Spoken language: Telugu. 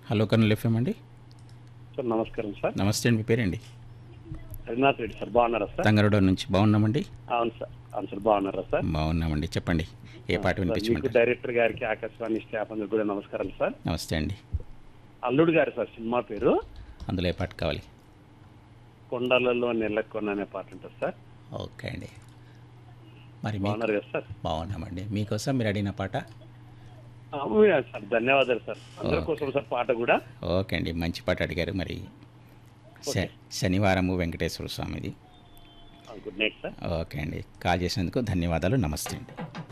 హలో కర్నూలు ఎఫ్ఎం అండి సార్ నమస్కారం సార్ నమస్తే అండి మీ పేరండి హరినాథ్ రెడ్డి సార్ బాగున్నారా సార్ తంగరూడ నుంచి బాగున్నామండి అవును సార్ అవును సార్ బాగున్నారా సార్ బాగున్నామండి చెప్పండి ఏ పాట సార్, మీకు వినిపించమంటారు డైరెక్టర్ గారికి ఆకాశవాణి స్టాఫ్ అందరికి కూడా నమస్కారం సార్ నమస్తే అండి అల్లుడు గారు సార్ సినిమా పేరు అందులో ఏ పాట కావాలి కొండలలో నెల్లకొన్న అనే పాట ఉంటుంది సార్ ఓకే అండి మరి మీ బాగున్నారు కదా సార్ బాగున్నామండి మీకోసం మీరు అడిగిన పాట అవును సార్ ధన్యవాదాలు సార్ అందరి కోసం సార్ పాట కూడా ఓకే అండి మంచి పాట అడిగారు మరి శ- శనివారము వెంకటేశ్వర స్వామిది గుడ్ నైట్ సార్ ఓకే అండి కాల్ చేసినందుకు ధన్యవాదాలు నమస్తే అండి